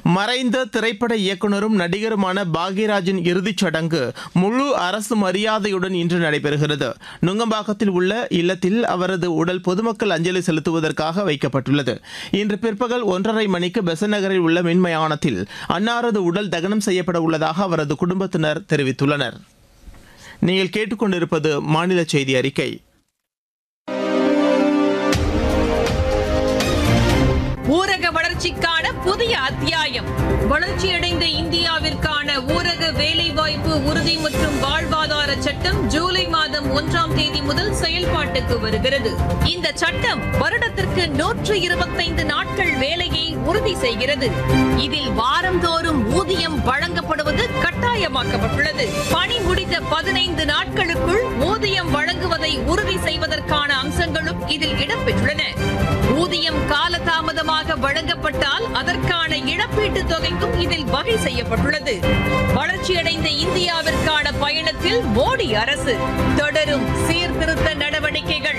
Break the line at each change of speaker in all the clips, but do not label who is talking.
மறைந்த திரைப்பட இயக்குனரும் நடிகருமான பாக்யராஜின் இறுதிச் சடங்கு முழு அரசு மரியாதையுடன் இன்று நடைபெறுகிறது நுங்கம்பாக்கத்தில் உள்ள இல்லத்தில் அவரது உடல் பொதுமக்கள் அஞ்சலி செலுத்துவதற்காக வைக்கப்பட்டுள்ளது இன்று பிற்பகல் ஒன்றரை மணிக்கு பெசன் நகரில் உள்ள மின்மயானத்தில் அன்னாரது உடல் தகனம் செய்யப்பட உள்ளதாக அவரது குடும்பத்தினர் தெரிவித்துள்ளனர் நீங்கள் கேட்டுக்கொண்டிருப்பது மாநில செய்தி அறிக்கை
ஊரக வளர்ச்சிக்கான புதிய அத்தியாயம் வளர்ச்சியடைந்த இந்தியாவிற்கான ஊரக வேலைவாய்ப்பு உறுதி மற்றும் வாழ்வாதார சட்டம் ஜூலை மாதம் ஒன்றாம் தேதி முதல் செயல்பாட்டுக்கு வருகிறது இந்த சட்டம் வருடத்திற்கு நூற்று இருபத்தைந்து நாட்கள் வேலையை உறுதி செய்கிறது இதில் வாரந்தோறும் ஊதியம் வழங்கப்படுவது கட்டாயமாக்கப்பட்டுள்ளது பணி முடிந்த பதினைந்து நாட்களுக்குள் ஊதியம் வழங்குவதை உறுதி செய்வதற்கான அம்சங்களும் இதில் இடம்பெற்றுள்ளன ஊதியம் காலதாமதமாக வழங்கப்பட்டால் அதற்கான இழப்பீட்டுத் தொகைக்கும் இதில் வகை செய்யப்பட்டுள்ளது வளர்ச்சியடைந்த இந்தியாவிற்கான பயணத்தில் மோடி அரசு தொடரும் சீர்திருத்த நடவடிக்கைகள்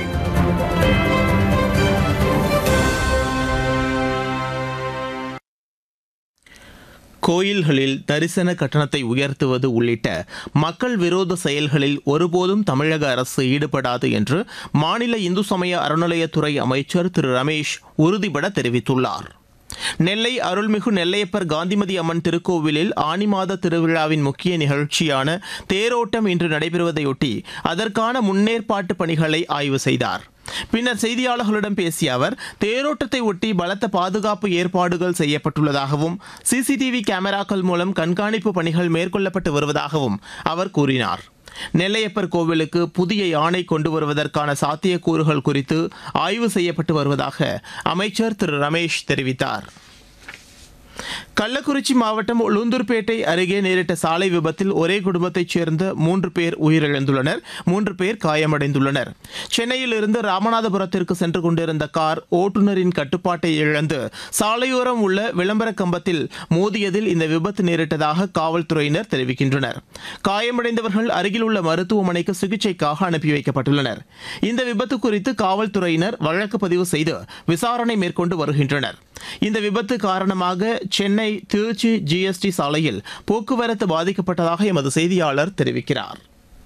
கோயில்களில் தரிசன கட்டணத்தை உயர்த்துவது உள்ளிட்ட மக்கள் விரோத செயல்களில் ஒருபோதும் தமிழக அரசு ஈடுபடாது என்று மாநில இந்து சமய அறநிலையத்துறை அமைச்சர் திரு ரமேஷ் உறுதிபட தெரிவித்துள்ளார் நெல்லை அருள்மிகு நெல்லையப்பர் காந்திமதி அம்மன் திருக்கோவிலில் ஆனி மாத திருவிழாவின் முக்கிய நிகழ்ச்சியான தேரோட்டம் இன்று நடைபெறுவதையொட்டி அதற்கான முன்னேற்பாட்டு பணிகளை ஆய்வு செய்தார் பின்னர் செய்தியாளர்களிடம் பேசிய அவர் தேரோட்டத்தை ஒட்டி பலத்த பாதுகாப்பு ஏற்பாடுகள் செய்யப்பட்டுள்ளதாகவும் சிசிடிவி கேமராக்கள் மூலம் கண்காணிப்பு பணிகள் மேற்கொள்ளப்பட்டு வருவதாகவும் அவர் கூறினார் நெல்லையப்பர் கோவிலுக்கு புதிய யானை கொண்டு வருவதற்கான சாத்தியக்கூறுகள் குறித்து ஆய்வு செய்யப்பட்டு வருவதாக அமைச்சர் திரு ரமேஷ் தெரிவித்தார் கள்ளக்குறிச்சி மாவட்டம் உளுந்தூர்பேட்டை அருகே நேரிட்ட சாலை விபத்தில் ஒரே குடும்பத்தைச் சேர்ந்த மூன்று பேர் உயிரிழந்துள்ளனர் மூன்று பேர் காயமடைந்துள்ளனர் சென்னையில் இருந்து ராமநாதபுரத்திற்கு சென்று கொண்டிருந்த கார் ஓட்டுநரின் கட்டுப்பாட்டை இழந்து சாலையோரம் உள்ள விளம்பர கம்பத்தில் மோதியதில் இந்த விபத்து நேரிட்டதாக காவல்துறையினர் தெரிவிக்கின்றனர் காயமடைந்தவர்கள் அருகில் உள்ள மருத்துவமனைக்கு சிகிச்சைக்காக அனுப்பி வைக்கப்பட்டுள்ளனர் இந்த விபத்து குறித்து காவல்துறையினர் வழக்கு பதிவு செய்து விசாரணை மேற்கொண்டு வருகின்றனர் இந்த விபத்து காரணமாக சென்னை திருச்சி ஜிஎஸ்டி சாலையில் போக்குவரத்து பாதிக்கப்பட்டதாக எமது செய்தியாளர் தெரிவிக்கிறார்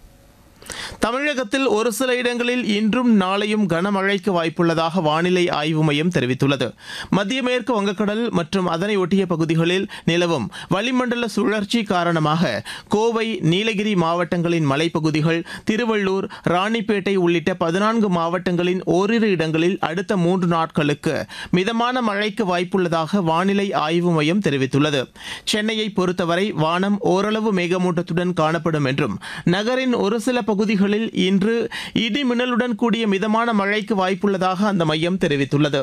தமிழகத்தில் ஒரு சில இடங்களில் இன்றும் நாளையும் கனமழைக்கு வாய்ப்புள்ளதாக வானிலை ஆய்வு மையம் தெரிவித்துள்ளது மத்திய மேற்கு வங்கக்கடல் மற்றும் அதனை ஒட்டிய பகுதிகளில் நிலவும் வளிமண்டல சுழற்சி காரணமாக கோவை நீலகிரி மாவட்டங்களின் மலைப்பகுதிகள் திருவள்ளூர் ராணிப்பேட்டை உள்ளிட்ட பதினான்கு மாவட்டங்களின் ஓரிரு இடங்களில் அடுத்த மூன்று நாட்களுக்கு மிதமான மழைக்கு வாய்ப்புள்ளதாக வானிலை ஆய்வு மையம் தெரிவித்துள்ளது சென்னையை பொறுத்தவரை வானம் ஓரளவு மேகமூட்டத்துடன் காணப்படும் என்றும் நகரின் ஒரு சில பகுதிகளில் இன்று இடி மின்னலுடன் கூடிய மிதமான மழைக்கு வாய்ப்புள்ளதாக அந்த மையம் தெரிவித்துள்ளது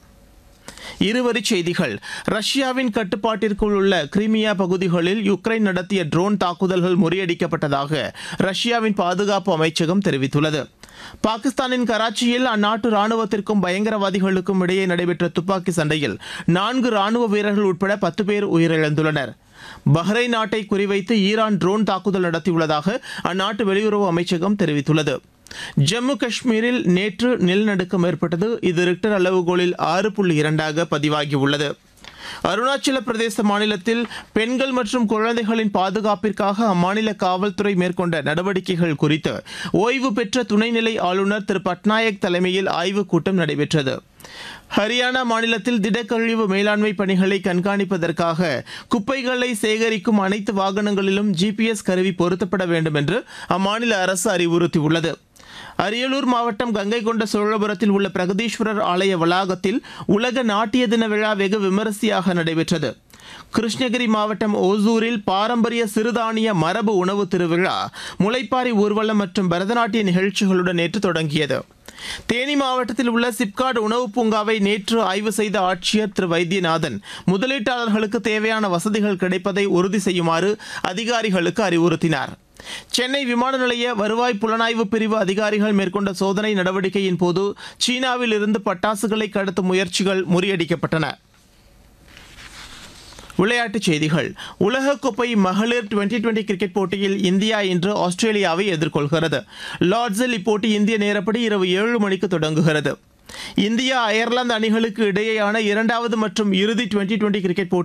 இருவரிச் செய்திகள் ரஷ்யாவின் கட்டுப்பாட்டிற்குள் உள்ள கிரிமியா பகுதிகளில் யுக்ரைன் நடத்திய ட்ரோன் தாக்குதல்கள் முறியடிக்கப்பட்டதாக ரஷ்யாவின் பாதுகாப்பு அமைச்சகம் தெரிவித்துள்ளது பாகிஸ்தானின் கராச்சியில் அந்நாட்டு ராணுவத்திற்கும் பயங்கரவாதிகளுக்கும் இடையே நடைபெற்ற துப்பாக்கி சண்டையில் நான்கு ராணுவ வீரர்கள் உட்பட பத்து பேர் உயிரிழந்துள்ளனர் பஹ்ரைன் நாட்டை குறிவைத்து ஈரான் ட்ரோன் தாக்குதல் நடத்தியுள்ளதாக அந்நாட்டு வெளியுறவு அமைச்சகம் தெரிவித்துள்ளது ஜம்மு காஷ்மீரில் நேற்று நிலநடுக்கம் ஏற்பட்டது இது ரிக்டர் அளவுகோலில் ஆறு புள்ளி இரண்டாக பதிவாகியுள்ளது அருணாச்சல பிரதேச மாநிலத்தில் பெண்கள் மற்றும் குழந்தைகளின் பாதுகாப்பிற்காக அம்மாநில காவல்துறை மேற்கொண்ட நடவடிக்கைகள் குறித்து ஓய்வு பெற்ற துணைநிலை ஆளுநர் திரு பட்நாயக் தலைமையில் ஆய்வுக் கூட்டம் நடைபெற்றது ஹரியானா மாநிலத்தில் திடக்கழிவு மேலாண்மை பணிகளை கண்காணிப்பதற்காக குப்பைகளை சேகரிக்கும் அனைத்து வாகனங்களிலும் ஜிபிஎஸ் கருவி பொருத்தப்பட வேண்டும் என்று அம்மாநில அரசு அறிவுறுத்தியுள்ளது அரியலூர் மாவட்டம் கங்கை கொண்ட சோழபுரத்தில் உள்ள பிரகதீஸ்வரர் ஆலய வளாகத்தில் உலக நாட்டிய தின விழா வெகு விமரிசையாக நடைபெற்றது கிருஷ்ணகிரி மாவட்டம் ஓசூரில் பாரம்பரிய சிறுதானிய மரபு உணவு திருவிழா முளைப்பாரி ஊர்வலம் மற்றும் பரதநாட்டிய நிகழ்ச்சிகளுடன் நேற்று தொடங்கியது தேனி மாவட்டத்தில் உள்ள சிப்காட் உணவு பூங்காவை நேற்று ஆய்வு செய்த ஆட்சியர் திரு வைத்தியநாதன் முதலீட்டாளர்களுக்கு தேவையான வசதிகள் கிடைப்பதை உறுதி செய்யுமாறு அதிகாரிகளுக்கு அறிவுறுத்தினார் சென்னை விமான நிலைய வருவாய் புலனாய்வு பிரிவு அதிகாரிகள் மேற்கொண்ட சோதனை நடவடிக்கையின் போது சீனாவில் இருந்து பட்டாசுகளை கடத்தும் முயற்சிகள் முறியடிக்கப்பட்டன விளையாட்டுச் செய்திகள் உலகக்கோப்பை மகளிர் டுவெண்டி டுவெண்டி கிரிக்கெட் போட்டியில் இந்தியா இன்று ஆஸ்திரேலியாவை எதிர்கொள்கிறது லார்ட்ஸில் இப்போட்டி இந்திய நேரப்படி இரவு ஏழு மணிக்கு தொடங்குகிறது இந்தியா அயர்லாந்து அணிகளுக்கு இடையேயான இரண்டாவது மற்றும் இறுதி டுவெண்டி டுவெண்டி கிரிக்கெட் போட்டி